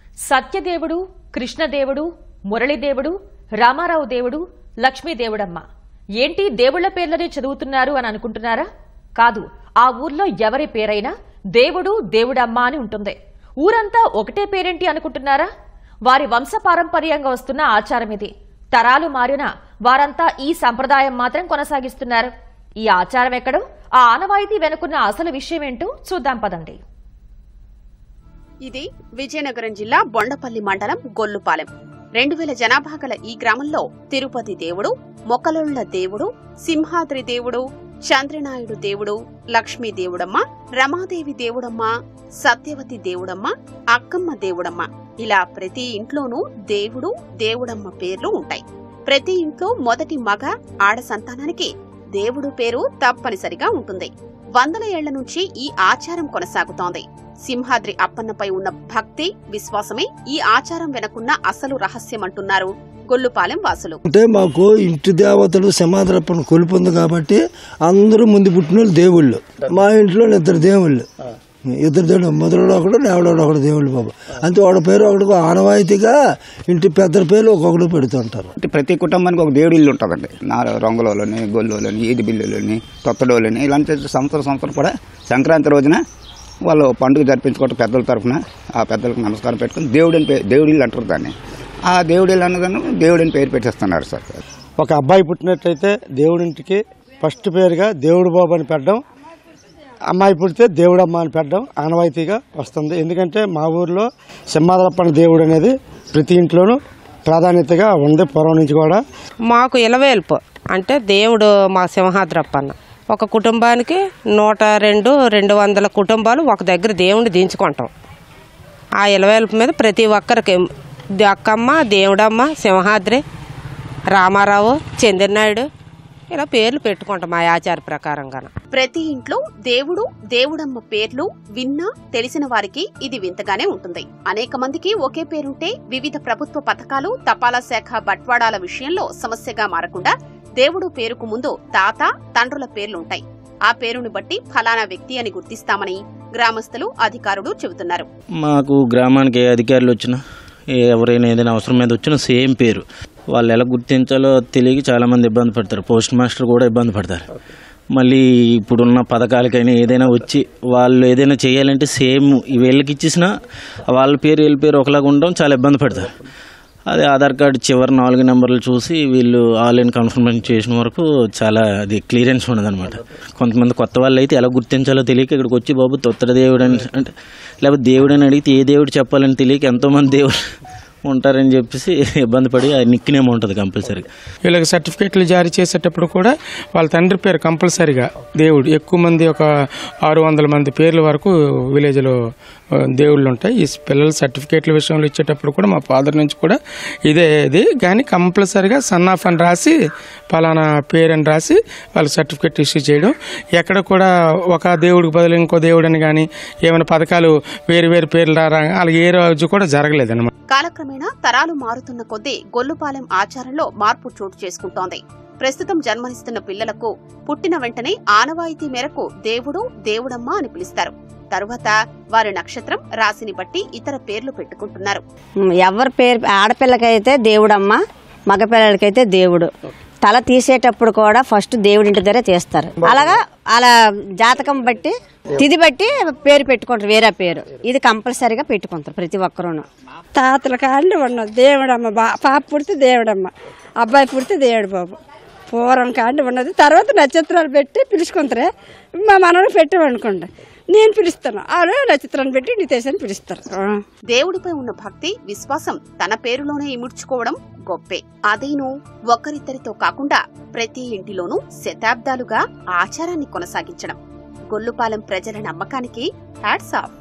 సత్యదేవుడు కృష్ణదేవుడు మురళీదేవుడు రామారావు దేవుడు లక్ష్మీదేవుడమ్మ ఏంటి దేవుళ్ల పేర్లనే చదువుతున్నారు అని అనుకుంటున్నారా కాదు ఆ ఊర్లో ఎవరి పేరైనా దేవుడు దేవుడమ్మ అని ఉంటుంది ఊరంతా ఒకటే పేరేంటి అనుకుంటున్నారా వారి వంశపారంపర్యంగా వస్తున్న ఆచారం ఇది తరాలు మారినా వారంతా ఈ సంప్రదాయం మాత్రం కొనసాగిస్తున్నారు ఈ ఆచారం ఎక్కడో ఆ ఆనవాయితీ వెనుకున్న అసలు విషయం ఏంటో చూద్దాం పదండి ఇది విజయనగరం జిల్లా బొండపల్లి మండలం గొల్లుపాలెం రెండు వేల జనాభా గల ఈ గ్రామంలో తిరుపతి దేవుడు మొక్కలుళ్ల దేవుడు సింహాద్రి దేవుడు చంద్రనాయుడు దేవుడు లక్ష్మీ దేవుడమ్మ రమాదేవి దేవుడమ్మ సత్యవతి దేవుడమ్మ అక్కమ్మ దేవుడమ్మ ఇలా ప్రతి ఇంట్లోనూ దేవుడు దేవుడమ్మ పేర్లు ఉంటాయి ప్రతి ఇంట్లో మొదటి మగ ఆడ సంతానానికి దేవుడు పేరు తప్పనిసరిగా ఉంటుంది వందల ఏళ్ల నుంచి ఈ ఆచారం కొనసాగుతోంది సింహాద్రి అప్పన్నపై ఉన్న భక్తి విశ్వాసమే ఈ ఆచారం వెనకున్న అసలు రహస్యమంటున్నారు గొల్లుపాలెం వాసులు అంటే మాకు ఇంటి దేవతలు సమాధరప్పని కొలుపు ఉంది కాబట్టి అందరూ ముందు పుట్టిన వాళ్ళు దేవుళ్ళు మా ఇంట్లో ఇద్దరు దేవుళ్ళు ఇద్దరు దేవుడు మొదలలో ఒకడు లేవడో ఒకడు దేవుళ్ళు బాబు అంతే వాడి పేరు ఒకడు ఆనవాయితీగా ఇంటి పెద్దల పేర్లు ఒక్కొక్కడు పెడుతుంటారు అంటే ప్రతి కుటుంబానికి ఒక దేవుడి ఇల్లు ఉంటుందండి నా రంగులోని గొల్లులోని ఈది బిల్లులోని తొత్తడోలని ఇలాంటి సంవత్సరం సంవత్సరం కూడా సంక్రాంతి రోజున వాళ్ళు పండుగ జరిపించుకోవటం పెద్దల తరఫున ఆ పెద్దలకు నమస్కారం పెట్టుకుని దేవుడిని పే దేవుడి ఇల్లు అంటారు దాన్ని ఆ దేవుడి ఇల్లు అన్నదాన్ని దేవుడిని పేరు పెట్టేస్తున్నారు సార్ ఒక అబ్బాయి పుట్టినట్టయితే దేవుడింటికి ఫస్ట్ పేరుగా దేవుడు బాబు అని పెట్టడం అమ్మాయి పుడితే దేవుడమ్మ అని పెట్టడం ఆనవాయితీగా వస్తుంది ఎందుకంటే మా ఊర్లో సింహాదలప్పని దేవుడు అనేది ప్రతి ఇంట్లోనూ ప్రాధాన్యతగా ఉంది పూర్వం నుంచి కూడా మాకు ఇలవేల్పు అంటే దేవుడు మా సింహాద్రప్పన్న ఒక కుటుంబానికి నూట రెండు రెండు వందల కుటుంబాలు ఒక దగ్గర దేవుణ్ణి దించుకుంటాం ఆ ఇలవేల్పు మీద ప్రతి ఒక్కరికి అక్కమ్మ దేవుడమ్మ సింహాద్రి రామారావు చంద్రనాయుడు ఇలా పేర్లు పెట్టుకుంటాం మా ఆచార ప్రకారంగా ప్రతి ఇంట్లో దేవుడు దేవుడమ్మ పేర్లు విన్నా తెలిసిన వారికి ఇది వింతగానే ఉంటుంది అనేక మందికి ఒకే పేరుంటే వివిధ ప్రభుత్వ పథకాలు తపాలా శాఖ బట్వాడాల విషయంలో సమస్యగా మారకుండా దేవుడు పేరుకు ముందు తాత తండ్రుల పేర్లుంటాయి ఆ పేరుని బట్టి ఫలానా వ్యక్తి అని గుర్తిస్తామని గ్రామస్తులు అధికారులు చెబుతున్నారు మాకు గ్రామానికి ఏ అధికారులు వచ్చినా ఏ ఎవరైనా ఏదైనా అవసరం మీద వచ్చినా సేమ్ పేరు వాళ్ళు ఎలా గుర్తించాలో తెలియక చాలామంది ఇబ్బంది పడతారు పోస్ట్ మాస్టర్ కూడా ఇబ్బంది పడతారు మళ్ళీ ఇప్పుడున్న పథకాలకైనా ఏదైనా వచ్చి వాళ్ళు ఏదైనా చేయాలంటే సేమ్ వీళ్ళకి ఇచ్చేసినా వాళ్ళ పేరు వీళ్ళ పేరు ఒకలాగా ఉండడం చాలా ఇబ్బంది పడతారు అదే ఆధార్ కార్డు చివరి నాలుగు నెంబర్లు చూసి వీళ్ళు ఆన్లైన్ కన్ఫర్మేషన్ చేసిన వరకు చాలా అది క్లియరెన్స్ ఉండదన్నమాట కొంతమంది కొత్త వాళ్ళు అయితే ఎలా గుర్తించాలో తెలియక ఇక్కడికి వచ్చి బాబు తొత్తడ దేవుడు అని అంటే లేకపోతే దేవుడు అని అడిగితే ఏ దేవుడు చెప్పాలని తెలియక ఎంతోమంది దేవుడు ఉంటారని చెప్పేసి ఇబ్బంది పడి ఆ నిక్ నేమ్ ఉంటుంది కంపల్సరీగా వీళ్ళకి సర్టిఫికేట్లు జారీ చేసేటప్పుడు కూడా వాళ్ళ తండ్రి పేరు కంపల్సరీగా దేవుడు ఎక్కువ మంది ఒక ఆరు వందల మంది పేర్ల వరకు విలేజ్లో ఆ, దేవుళ్ళు ఉంటాయి ఈ పిల్లల సర్టిఫికేట్ల విషయంలో ఇచ్చేటప్పుడు కూడా మా ఫాదర్ నుంచి కూడా ఇదే ఇది కానీ కంపల్సరీగా సన్ ఆఫ్ అని రాసి పలానా పేరు అని రాసి వాళ్ళ సర్టిఫికేట్ ఇష్యూ చేయడం ఎక్కడ కూడా ఒక దేవుడికి బదులు ఇంకో దేవుడు అని కానీ ఏమైనా పథకాలు వేరు వేరు పేర్లు రారా అలాగే ఏ రోజు కూడా జరగలేదన్నమాట కాలక్రమేణా తరాలు మారుతున్న కొద్దీ గొల్లుపాలెం ఆచారంలో మార్పు చోటు చేసుకుంటోంది ప్రస్తుతం జన్మనిస్తున్న పిల్లలకు పుట్టిన వెంటనే ఆనవాయితీ మేరకు దేవుడు దేవుడమ్మ అని పిలుస్తారు తరువాత వారి నక్షత్రం రాశిని బట్టి ఇతర పేర్లు పెట్టుకుంటున్నారు ఎవరి పేరు ఆడపిల్లకైతే దేవుడమ్మ మగపిల్లలకైతే దేవుడు తల తీసేటప్పుడు కూడా ఫస్ట్ దేవుడి ఇంటి దగ్గర తీస్తారు అలాగా అలా జాతకం బట్టి తిది బట్టి పేరు పెట్టుకుంటారు వేరే పేరు ఇది కంపల్సరీగా పెట్టుకుంటారు ప్రతి ఒక్కరూను తాతల కాళ్ళు ఉన్నది దేవుడమ్మ బా పాప పుడితే దేవుడమ్మ అబ్బాయి పుడితే దేవుడు బాబు పూర్వం కాండి ఉన్నది తర్వాత నక్షత్రాలు పెట్టి పిలుచుకుంటారే మా మనవడు పెట్టామనుకోండి నేను పిలుస్తాను వాళ్ళు నక్షత్రాన్ని పెట్టి నితేశ్ పిలుస్తారు ఆ. దేవుడిపై ఉన్న భక్తి విశ్వాసం తన పేరులోనే ఇముడ్చుకోవడం గొప్పే అదేను ఒక్కరిద్దరితో కాకుండా ప్రతి ఇంటిలోనూ శతాబ్దాలుగా ఆచారాన్ని కొనసాగించడం గొల్లుపాలెం ప్రజల నమ్మకానికి హ్యాట్స్ ఆఫ్